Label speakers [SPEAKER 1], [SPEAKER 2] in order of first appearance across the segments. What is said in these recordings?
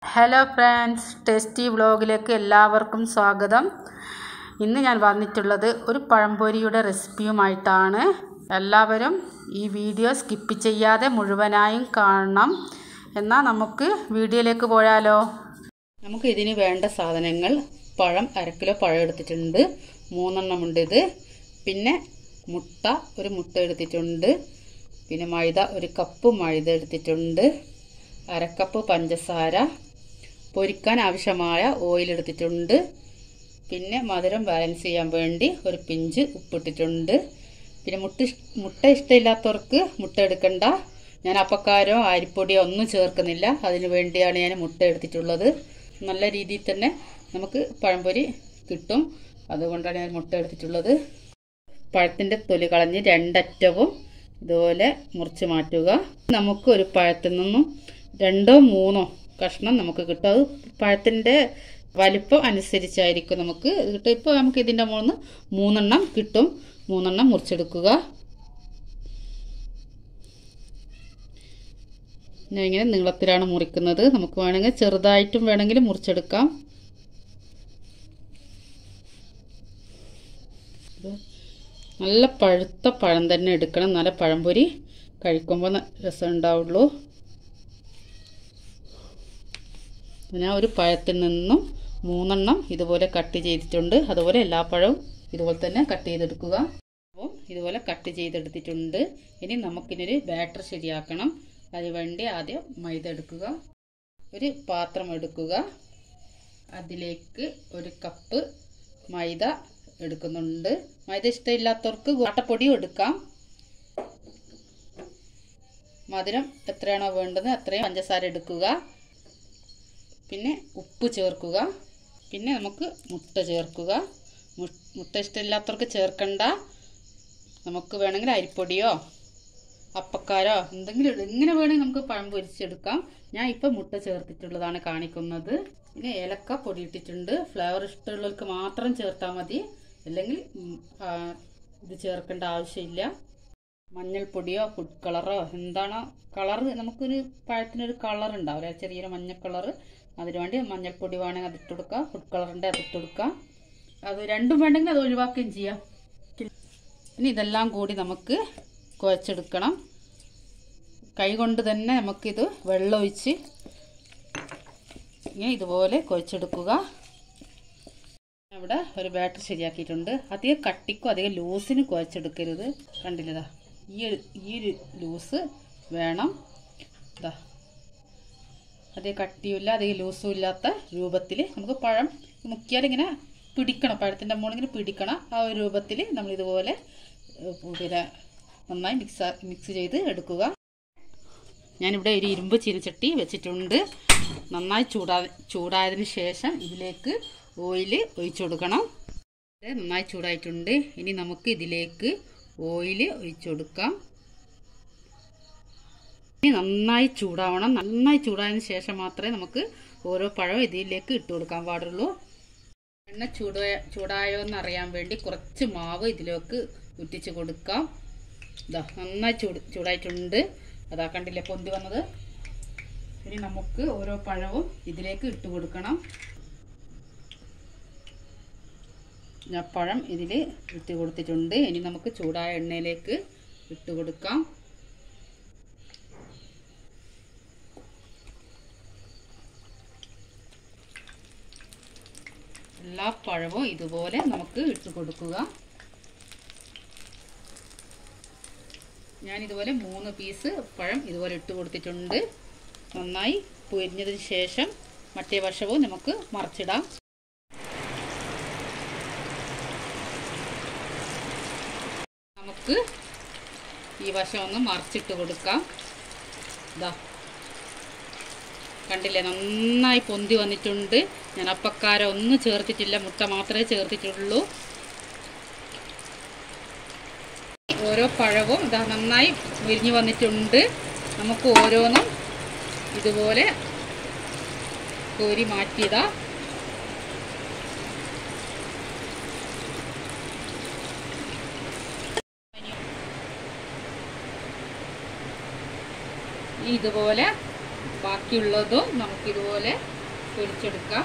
[SPEAKER 1] hello friends tasty വ്ളോഗിലേക്ക് എല്ലാവർക്കും സ്വാഗതം ഇന്ന് ഞാൻ വന്നിട്ടുള്ളത് ഒരു പഴംപൊരിയുടെ റെസിപ്പിയുമായിട്ടാണ് എല്ലാവരും ഈ വീഡിയോ സ്കിപ്പ് ചെയ്യാതെ മുഴുവനായും കാണണം എന്നാൽ നമുക്ക് വീഡിയോയിലേക്ക് പോയാലോ നമുക്ക് ഇതിന് വേണ്ട സാധനങ്ങൾ പഴം അര കിലോ പഴം എടുത്തിട്ടുണ്ട് മൂന്നെണ്ണം ഉണ്ട് ഇത് പിന്നെ മുട്ട ഒരു മുട്ട എടുത്തിട്ടുണ്ട് പിന്നെ മൈദ ഒരു കപ്പ് മൈദ എടുത്തിട്ടുണ്ട് അരക്കപ്പ് പഞ്ചസാര പൊരിക്കാൻ ആവശ്യമായ ഓയിൽ എടുത്തിട്ടുണ്ട് പിന്നെ മധുരം ബാലൻസ് ചെയ്യാൻ വേണ്ടി ഒരു പിഞ്ച് ഉപ്പിട്ടിട്ടുണ്ട് പിന്നെ മുട്ട മുട്ട ഇഷ്ടമില്ലാത്തവർക്ക് മുട്ട എടുക്കണ്ട ഞാൻ അപ്പക്കാരോ അരിപ്പൊടിയോ ഒന്നും ചേർക്കുന്നില്ല അതിന് വേണ്ടിയാണ് ഞാൻ മുട്ട എടുത്തിട്ടുള്ളത് നല്ല രീതിയിൽ തന്നെ നമുക്ക് പഴംപൊരി കിട്ടും അതുകൊണ്ടാണ് ഞാൻ മുട്ട എടുത്തിട്ടുള്ളത് പഴത്തിൻ്റെ തൊലി കളഞ്ഞ് രണ്ടറ്റവും ഇതുപോലെ മുറിച്ച് മാറ്റുക നമുക്ക് ഒരു പഴത്തിൽ നിന്നും രണ്ടോ മൂന്നോ കഷ്ണം നമുക്ക് കിട്ടും അത് പഴത്തിൻ്റെ വലിപ്പം അനുസരിച്ചായിരിക്കും നമുക്ക് കിട്ടും ഇപ്പോൾ നമുക്ക് ഇതിൻ്റെ മുകളിൽ മൂന്നെണ്ണം കിട്ടും മൂന്നെണ്ണം മുറിച്ചെടുക്കുക ഞാൻ ഇങ്ങനെ നീളത്തിലാണ് മുറിക്കുന്നത് നമുക്ക് വേണമെങ്കിൽ ചെറുതായിട്ടും വേണമെങ്കിൽ മുറിച്ചെടുക്കാം നല്ല പഴുത്ത പഴം തന്നെ എടുക്കണം നല്ല പഴംപൊരി കഴിക്കുമ്പോൾ രസം ഉണ്ടാവുള്ളൂ ഞാൻ ഒരു പഴത്തിൽ നിന്നും മൂന്നെണ്ണം ഇതുപോലെ കട്ട് ചെയ്തിട്ടുണ്ട് അതുപോലെ എല്ലാ പഴവും ഇതുപോലെ തന്നെ കട്ട് ചെയ്തെടുക്കുക അപ്പോൾ ഇതുപോലെ കട്ട് ചെയ്തെടുത്തിട്ടുണ്ട് ഇനി നമുക്കിനൊരു ബാറ്റർ ശരിയാക്കണം അതിനുവേണ്ടി ആദ്യം മൈദ എടുക്കുക ഒരു പാത്രം എടുക്കുക അതിലേക്ക് ഒരു കപ്പ് മൈദ എടുക്കുന്നുണ്ട് മൈദ ഇഷ്ടമില്ലാത്തവർക്ക് ആട്ടപ്പൊടിയും എടുക്കാം മധുരം എത്രയാണോ വേണ്ടത് അത്രയും പഞ്ചസാര എടുക്കുക പിന്നെ ഉപ്പ് ചേർക്കുക പിന്നെ നമുക്ക് മുട്ട ചേർക്കുക മുട്ട ഇഷ്ടമില്ലാത്തവർക്ക് ചേർക്കണ്ട നമുക്ക് വേണമെങ്കിൽ അരിപ്പൊടിയോ അപ്പക്കാരോ എന്തെങ്കിലും എങ്ങനെ വേണമെങ്കിൽ നമുക്ക് പഴം പൊരിച്ചെടുക്കാം ഞാൻ ഇപ്പം മുട്ട ചേർത്തിട്ടുള്ളതാണ് കാണിക്കുന്നത് പിന്നെ ഏലക്ക പൊടി ഇട്ടിട്ടുണ്ട് ഫ്ലേവർ ഇഷ്ടമുള്ളവർക്ക് മാത്രം ചേർത്താൽ മതി അല്ലെങ്കിൽ ഇത് ചേർക്കേണ്ട ആവശ്യമില്ല മഞ്ഞൾപ്പൊടിയോ ഫുഡ് കളറോ എന്താണോ കളർ നമുക്കൊരു പഴത്തിനൊരു കളർ ഉണ്ടാവില്ല ചെറിയൊരു മഞ്ഞ കളറ് അതിന് വേണ്ടി മഞ്ഞൾപ്പൊടി വേണമെങ്കിൽ അതിട്ട് കൊടുക്കുക ഫുഡ് കളറിൻ്റെ അതിട്ട് കൊടുക്കുക അത് രണ്ടും വേണ്ടെങ്കിൽ അത് ഒഴിവാക്കുകയും ചെയ്യാം ഇനി ഇതെല്ലാം കൂടി നമുക്ക് കുഴച്ചെടുക്കണം കൈ കൊണ്ട് തന്നെ നമുക്കിത് വെള്ളമൊഴിച്ച് ഇങ്ങനെ ഇതുപോലെ കുഴച്ചെടുക്കുക ഇവിടെ ഒരു ബാറ്റർ ശരിയാക്കിയിട്ടുണ്ട് അധികം കട്ടിക്കും അധികം ലൂസിനും കുഴച്ചെടുക്കരുത് കണ്ടില്ലതാ ഈ ഒരു ഈ ഒരു ലൂസ് വേണം ഇതാ അധികം കട്ടിയുമില്ല അധികം ലൂസും ഇല്ലാത്ത രൂപത്തിൽ നമുക്ക് പഴം മുക്കിയാൽ ഇങ്ങനെ പിടിക്കണം പഴത്തിൻ്റെ മുകളിങ്ങനെ പിടിക്കണം ആ ഒരു രൂപത്തിൽ നമ്മൾ ഇതുപോലെ പിന്നെ നന്നായി മിക്സ് മിക്സ് ചെയ്ത് എടുക്കുക ഞാനിവിടെ ഒരു ഇരുമ്പ് ചീനച്ചട്ടി വെച്ചിട്ടുണ്ട് നന്നായി ചൂടാ ചൂടായതിന് ശേഷം ഇതിലേക്ക് ഓയിൽ ഒഴിച്ചു കൊടുക്കണം നന്നായി ചൂടായിട്ടുണ്ട് ഇനി നമുക്ക് ഇതിലേക്ക് ഓയിൽ ഒഴിച്ചു കൊടുക്കാം ഇനി നന്നായി ചൂടാവണം നന്നായി ചൂടായതിന് ശേഷം മാത്രമേ നമുക്ക് ഓരോ പഴവും ഇതിലേക്ക് ഇട്ട് കൊടുക്കാൻ പാടുള്ളൂ എണ്ണ ചൂട് ചൂടായോ എന്ന് അറിയാൻ വേണ്ടി കുറച്ച് മാവ് ഇതിലേക്ക് ഉറ്റിച്ച് കൊടുക്കാം ഇതാ നന്നായി ചൂട് ചൂടായിട്ടുണ്ട് അതാ കണ്ടില്ലേ പൊന്തി വന്നത് ഇനി നമുക്ക് ഓരോ പഴവും ഇതിലേക്ക് ഇട്ട് കൊടുക്കണം ഞാൻ പഴം ഇതിൽ ഇട്ട് കൊടുത്തിട്ടുണ്ട് ഇനി നമുക്ക് ചൂടായ എണ്ണയിലേക്ക് ഇട്ട് കൊടുക്കാം എല്ലാ പഴവും ഇതുപോലെ നമുക്ക് ഇട്ട് കൊടുക്കുക ഞാൻ ഇതുപോലെ മൂന്ന് പീസ് പഴം ഇതുപോലെ ഇട്ട് കൊടുത്തിട്ടുണ്ട് നന്നായി പൊരിഞ്ഞതിന് ശേഷം മറ്റേ വശവും നമുക്ക് മറിച്ചിടാം നമുക്ക് ഈ വശം ഒന്ന് മറിച്ചിട്ട് കൊടുക്കാം ഇതാ കണ്ടില്ലേ നന്നായി പൊന്തി വന്നിട്ടുണ്ട് ഞാൻ അപ്പക്കാര ഒന്നും ചേർത്തിട്ടില്ല മുട്ട മാത്രമേ ചേർത്തിട്ടുള്ളൂ ഓരോ പഴവും ഇതാ നന്നായി മുരിഞ്ഞു വന്നിട്ടുണ്ട് നമുക്ക് ഓരോന്നും ഇതുപോലെ കോരി മാറ്റിയതാ ഇതുപോലെ ബാക്കിയുള്ളതും നമുക്കിതുപോലെ പൊരിച്ചെടുക്കാം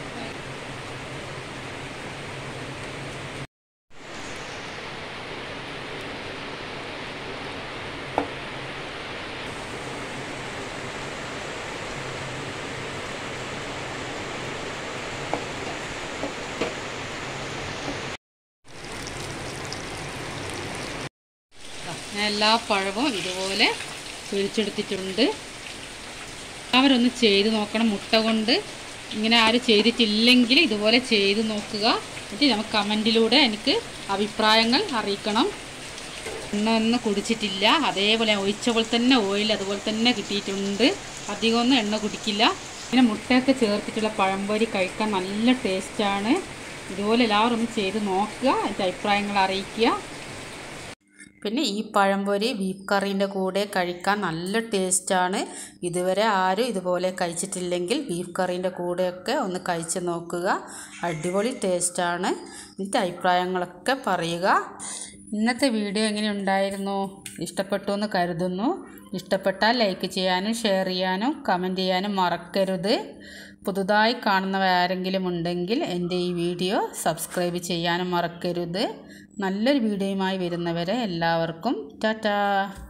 [SPEAKER 1] ഞാൻ എല്ലാ പഴവും ഇതുപോലെ പൊരിച്ചെടുത്തിട്ടുണ്ട് അവരൊന്ന് ചെയ്ത് നോക്കണം മുട്ട കൊണ്ട് ഇങ്ങനെ ആരും ചെയ്തിട്ടില്ലെങ്കിൽ ഇതുപോലെ ചെയ്ത് നോക്കുക എന്നിട്ട് നമുക്ക് കമൻറ്റിലൂടെ എനിക്ക് അഭിപ്രായങ്ങൾ അറിയിക്കണം എണ്ണ ഒന്നും കുടിച്ചിട്ടില്ല അതേപോലെ ഒഴിച്ച പോലെ തന്നെ ഓയിൽ അതുപോലെ തന്നെ കിട്ടിയിട്ടുണ്ട് അധികമൊന്നും എണ്ണ കുടിക്കില്ല പിന്നെ മുട്ടയൊക്കെ ചേർത്തിട്ടുള്ള പഴംപൊരി കഴിക്കാൻ നല്ല ടേസ്റ്റാണ് ഇതുപോലെ എല്ലാവരും ഒന്ന് ചെയ്ത് നോക്കുക എൻ്റെ അഭിപ്രായങ്ങൾ അറിയിക്കുക പിന്നെ ഈ പഴംപൊരി ബീഫ് കറീൻ്റെ കൂടെ കഴിക്കാൻ നല്ല ടേസ്റ്റാണ് ഇതുവരെ ആരും ഇതുപോലെ കഴിച്ചിട്ടില്ലെങ്കിൽ ബീഫ് കറീൻ്റെ കൂടെയൊക്കെ ഒന്ന് കഴിച്ച് നോക്കുക അടിപൊളി ടേസ്റ്റാണ് എന്നിട്ട് അഭിപ്രായങ്ങളൊക്കെ പറയുക ഇന്നത്തെ വീഡിയോ എങ്ങനെ ഉണ്ടായിരുന്നു ഇഷ്ടപ്പെട്ടു എന്ന് കരുതുന്നു ഇഷ്ടപ്പെട്ടാൽ ലൈക്ക് ചെയ്യാനും ഷെയർ ചെയ്യാനും കമൻറ്റ് ചെയ്യാനും മറക്കരുത് പുതുതായി കാണുന്നവ ആരെങ്കിലും ഉണ്ടെങ്കിൽ എൻ്റെ ഈ വീഡിയോ സബ്സ്ക്രൈബ് ചെയ്യാനും മറക്കരുത് നല്ലൊരു വീഡിയോയുമായി വരുന്നവരെ എല്ലാവർക്കും ടാറ്റാ